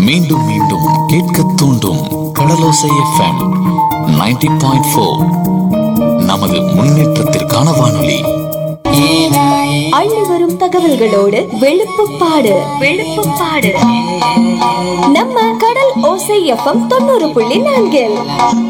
மீண்டும் மீண்டும் கேட்க தூண்டும் கடலோசை எஃப்எம் 90.4 பாயிண்ட் ஃபோர் நமது முன்னேற்றத்திற்கான வானொலி அள்ளி வரும் தகவல்களோடு வெளுப்புப்பாடு வெளுப்புப்பாடு நம்ம கடல் ஓசை எஃப்எம் தொண்ணூறு புள்ளி நான்கில்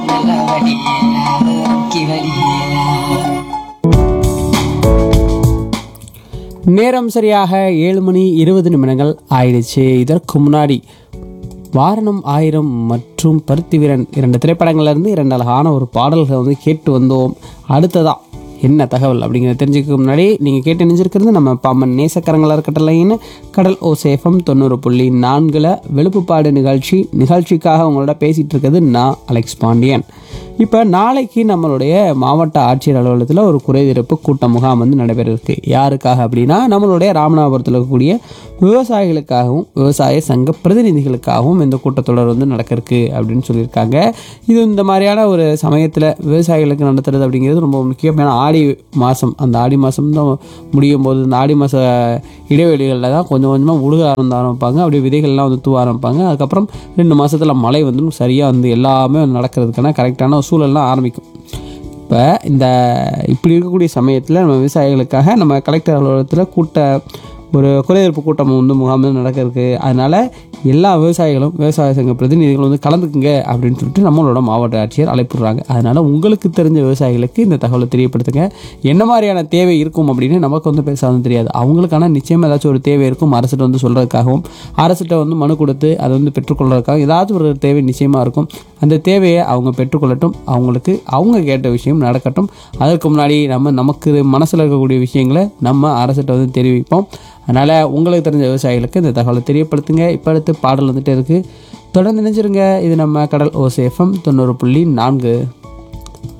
நேரம் சரியாக ஏழு மணி இருபது நிமிடங்கள் ஆயிடுச்சு இதற்கு முன்னாடி வாரணம் ஆயிரம் மற்றும் பருத்தி வீரன் இரண்டு திரைப்படங்கள்ல இருந்து இரண்டு அழகான ஒரு பாடல்களை வந்து கேட்டு வந்தோம் அடுத்ததா என்ன தகவல் அப்படிங்கிறத தெரிஞ்சுக்க முன்னாடி நீங்கள் கேட்டு நினைஞ்சிருக்கிறது நம்ம பாம்பன் நேசக்கரங்களாக இருக்கட்டலைன்னு கடல் ஓ சேஃபம் தொண்ணூறு புள்ளி நான்கில் வெளுப்புப்பாடு நிகழ்ச்சி நிகழ்ச்சிக்காக உங்களோட பேசிகிட்டு இருக்கிறது நான் அலெக்ஸ் பாண்டியன் இப்போ நாளைக்கு நம்மளுடைய மாவட்ட ஆட்சியர் அலுவலகத்தில் ஒரு குறைதீர்ப்பு கூட்ட முகாம் வந்து நடைபெற இருக்கு யாருக்காக அப்படின்னா நம்மளுடைய ராமநாதபுரத்தில் இருக்கக்கூடிய விவசாயிகளுக்காகவும் விவசாய சங்க பிரதிநிதிகளுக்காகவும் இந்த கூட்டத்தொடர் வந்து நடக்க இருக்கு அப்படின்னு சொல்லியிருக்காங்க இது இந்த மாதிரியான ஒரு சமயத்தில் விவசாயிகளுக்கு நடத்துறது அப்படிங்கிறது ரொம்ப முக்கியமான ஆடி மாதம் அந்த ஆடி மாதம் தான் முடியும் போது இந்த ஆடி மாத இடைவெளிகளில் தான் கொஞ்சம் கொஞ்சமாக உழுக ஆரம்ப ஆரம்பிப்பாங்க அப்படியே விதைகள்லாம் வந்து தூவ ஆரம்பிப்பாங்க அதுக்கப்புறம் ரெண்டு மாதத்தில் மழை வந்து சரியாக வந்து எல்லாமே வந்து நடக்கிறதுக்கான கரெக்டான சூழல்லாம் ஆரம்பிக்கும் இப்போ இந்த இப்படி இருக்கக்கூடிய சமயத்தில் நம்ம விவசாயிகளுக்காக நம்ம கலெக்டர் அலுவலகத்தில் கூட்ட ஒரு குறைதீர்ப்பு கூட்டம் வந்து முகாம் வந்து நடக்க இருக்கு அதனால எல்லா விவசாயிகளும் விவசாய சங்க பிரதிநிதிகளும் வந்து கலந்துக்குங்க அப்படின்னு சொல்லிட்டு நம்மளோட மாவட்ட ஆட்சியர் அழைப்புடுறாங்க அதனால உங்களுக்கு தெரிஞ்ச விவசாயிகளுக்கு இந்த தகவலை தெரியப்படுத்துங்க என்ன மாதிரியான தேவை இருக்கும் அப்படின்னு நமக்கு வந்து பெருசாக தெரியாது அவங்களுக்கான நிச்சயம் ஏதாச்சும் ஒரு தேவை இருக்கும் அரசிட்ட வந்து சொல்றதுக்காகவும் அரசிட்ட வந்து மனு கொடுத்து அதை வந்து பெற்றுக்கொள்றதுக்காகவும் ஏதாச்சும் ஒரு தேவை நிச்சயமாக இருக்கும் அந்த தேவையை அவங்க பெற்றுக்கொள்ளட்டும் அவங்களுக்கு அவங்க கேட்ட விஷயம் நடக்கட்டும் அதற்கு முன்னாடி நம்ம நமக்கு மனசில் இருக்கக்கூடிய விஷயங்களை நம்ம அரசிட்ட வந்து தெரிவிப்போம் அதனால் உங்களுக்கு தெரிஞ்ச விவசாயிகளுக்கு இந்த தகவலை தெரியப்படுத்துங்க இப்போ அடுத்து பாடல் வந்துட்டு இருக்குது தொடர்ந்து நினைச்சிருங்க இது நம்ம கடல் ஓசேஃபம் தொண்ணூறு புள்ளி நான்கு